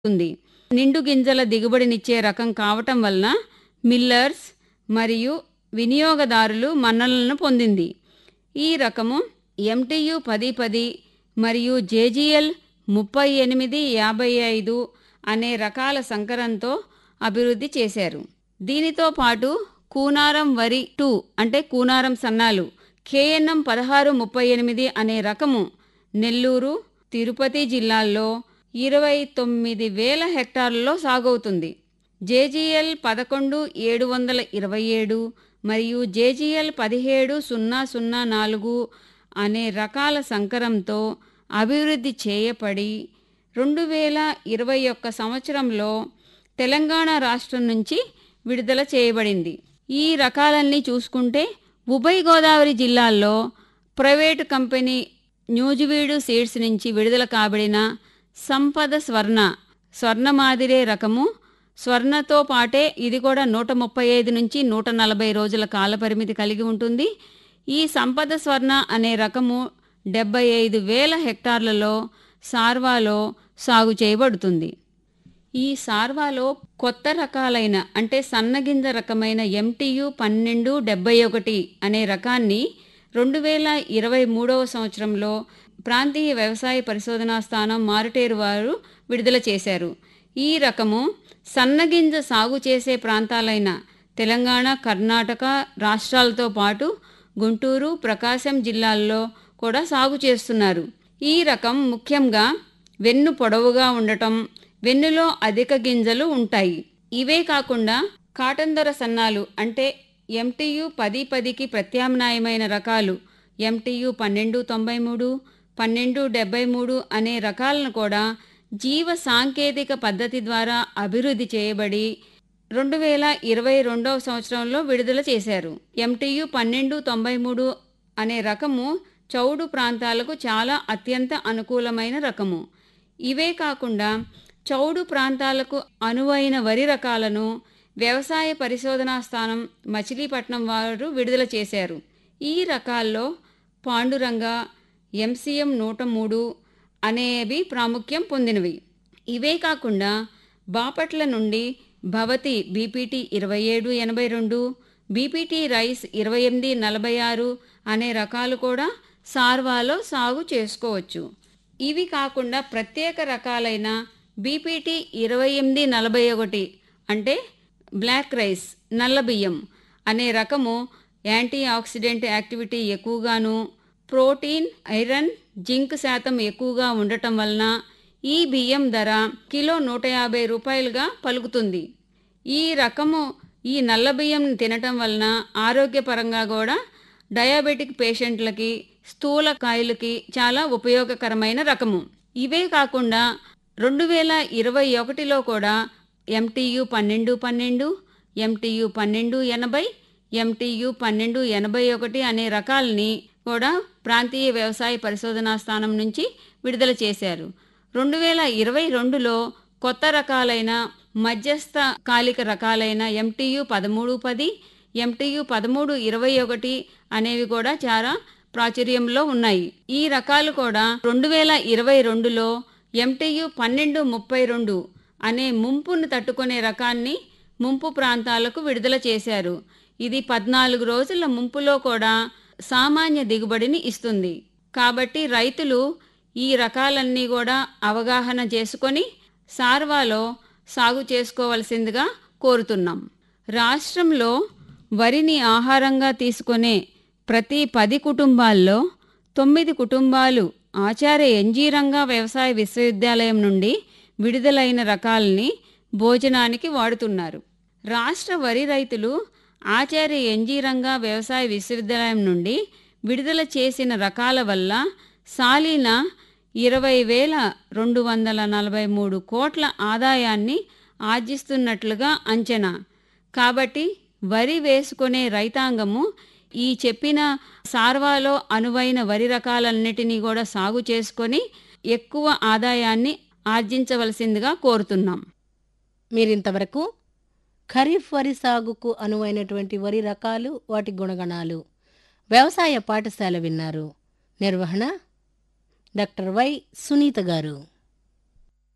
ఉంది నిండు గింజల దిగుబడినిచ్చే రకం కావటం వలన మిల్లర్స్ మరియు వినియోగదారులు మన్ననలను పొందింది ఈ రకము ఎంటియు పది పది మరియు జేజీఎల్ ముప్పై ఎనిమిది యాభై ఐదు అనే రకాల సంకరంతో అభివృద్ధి చేశారు దీనితో పాటు కూనారం వరి టూ అంటే కూనారం సన్నాలు కేఎన్ఎం పదహారు ముప్పై ఎనిమిది అనే రకము నెల్లూరు తిరుపతి జిల్లాల్లో ఇరవై తొమ్మిది వేల హెక్టార్లలో సాగవుతుంది జేజీఎల్ పదకొండు ఏడు వందల ఇరవై ఏడు మరియు జేజీఎల్ పదిహేడు సున్నా సున్నా నాలుగు అనే రకాల సంకరంతో అభివృద్ధి చేయబడి రెండు వేల ఇరవై ఒక్క సంవత్సరంలో తెలంగాణ రాష్ట్రం నుంచి విడుదల చేయబడింది ఈ రకాలన్నీ చూసుకుంటే ఉభయ గోదావరి జిల్లాల్లో ప్రైవేటు కంపెనీ న్యూజివీడు సీడ్స్ నుంచి విడుదల కాబడిన సంపద స్వర్ణ స్వర్ణ మాదిరే రకము స్వర్ణతో పాటే ఇది కూడా నూట ముప్పై ఐదు నుంచి నూట నలభై రోజుల కాలపరిమితి కలిగి ఉంటుంది ఈ సంపద స్వర్ణ అనే రకము డెబ్బై ఐదు వేల హెక్టార్లలో సార్వాలో సాగు చేయబడుతుంది ఈ సార్వాలో కొత్త రకాలైన అంటే సన్నగింజ రకమైన ఎంటియు పన్నెండు డెబ్బై ఒకటి అనే రకాన్ని రెండు వేల ఇరవై మూడవ సంవత్సరంలో ప్రాంతీయ వ్యవసాయ పరిశోధనా స్థానం మారుటేరు వారు విడుదల చేశారు ఈ రకము సన్నగింజ సాగు చేసే ప్రాంతాలైన తెలంగాణ కర్ణాటక రాష్ట్రాలతో పాటు గుంటూరు ప్రకాశం జిల్లాల్లో కూడా సాగు చేస్తున్నారు ఈ రకం ముఖ్యంగా వెన్ను పొడవుగా ఉండటం వెన్నులో అధిక గింజలు ఉంటాయి ఇవే కాకుండా కాటన్ దొర సన్నాలు అంటే ఎంటియు పది పదికి ప్రత్యామ్నాయమైన రకాలు ఎంటియు పన్నెండు తొంభై మూడు పన్నెండు డెబ్బై మూడు అనే రకాలను కూడా జీవ సాంకేతిక పద్ధతి ద్వారా అభివృద్ధి చేయబడి రెండు వేల ఇరవై రెండవ సంవత్సరంలో విడుదల చేశారు ఎంటియు పన్నెండు తొంభై మూడు అనే రకము చౌడు ప్రాంతాలకు చాలా అత్యంత అనుకూలమైన రకము ఇవే కాకుండా చౌడు ప్రాంతాలకు అనువైన వరి రకాలను వ్యవసాయ పరిశోధనా స్థానం మచిలీపట్నం వారు విడుదల చేశారు ఈ రకాల్లో పాండురంగ ఎంసీఎం నూట మూడు అనేవి ప్రాముఖ్యం పొందినవి ఇవే కాకుండా బాపట్ల నుండి భవతి బీపీటీ ఇరవై ఏడు ఎనభై రెండు బీపీటీ రైస్ ఇరవై ఎనిమిది నలభై ఆరు అనే రకాలు కూడా సార్వాలో సాగు చేసుకోవచ్చు ఇవి కాకుండా ప్రత్యేక రకాలైన బీపీటీ ఇరవై ఎనిమిది నలభై ఒకటి అంటే బ్లాక్ రైస్ నల్ల బియ్యం అనే రకము యాంటీ ఆక్సిడెంట్ యాక్టివిటీ ఎక్కువగాను ప్రోటీన్ ఐరన్ జింక్ శాతం ఎక్కువగా ఉండటం వలన ఈ బియ్యం ధర కిలో నూట యాభై రూపాయలుగా పలుకుతుంది ఈ రకము ఈ నల్ల బియ్యం తినటం వలన ఆరోగ్యపరంగా కూడా డయాబెటిక్ పేషెంట్లకి స్థూలకాయలకి చాలా ఉపయోగకరమైన రకము ఇవే కాకుండా రెండు వేల ఇరవై ఒకటిలో కూడా ఎంటీయు పన్నెండు పన్నెండు ఎంటీయు పన్నెండు ఎనభై ఎంటీయు పన్నెండు ఎనభై ఒకటి అనే రకాలని కూడా ప్రాంతీయ వ్యవసాయ పరిశోధనా స్థానం నుంచి విడుదల చేశారు రెండు వేల ఇరవై రెండులో కొత్త రకాలైన మధ్యస్థ కాలిక రకాలైన ఎంటీయు పదమూడు పది ఎంటీయు పదమూడు ఇరవై ఒకటి అనేవి కూడా చాలా ప్రాచుర్యంలో ఉన్నాయి ఈ రకాలు కూడా రెండు వేల ఇరవై రెండులో ఎంటీయు పన్నెండు ముప్పై రెండు అనే ముంపును తట్టుకునే రకాన్ని ముంపు ప్రాంతాలకు విడుదల చేశారు ఇది పద్నాలుగు రోజుల ముంపులో కూడా సామాన్య దిగుబడిని ఇస్తుంది కాబట్టి రైతులు ఈ రకాలన్నీ కూడా అవగాహన చేసుకొని సార్వాలో సాగు చేసుకోవలసిందిగా కోరుతున్నాం రాష్ట్రంలో వరిని ఆహారంగా తీసుకునే ప్రతి పది కుటుంబాల్లో తొమ్మిది కుటుంబాలు ఆచార్య ఎన్జీరంగా వ్యవసాయ విశ్వవిద్యాలయం నుండి విడుదలైన రకాలని భోజనానికి వాడుతున్నారు రాష్ట్ర వరి రైతులు ఆచార్య ఎన్జీరంగా వ్యవసాయ విశ్వవిద్యాలయం నుండి విడుదల చేసిన రకాల వల్ల సాలీన ఇరవై వేల రెండు వందల నలభై మూడు కోట్ల ఆదాయాన్ని ఆర్జిస్తున్నట్లుగా అంచనా కాబట్టి వరి వేసుకునే రైతాంగము ఈ చెప్పిన సార్వాలో అనువైన వరి రకాలన్నిటినీ కూడా సాగు చేసుకొని ఎక్కువ ఆదాయాన్ని ఆర్జించవలసిందిగా కోరుతున్నాం మీరింతవరకు ఖరీఫ్ వరి సాగుకు అనువైనటువంటి వరి రకాలు వాటి గుణగణాలు వ్యవసాయ పాఠశాల విన్నారు నిర్వహణ డాక్టర్ వై సునీత గారు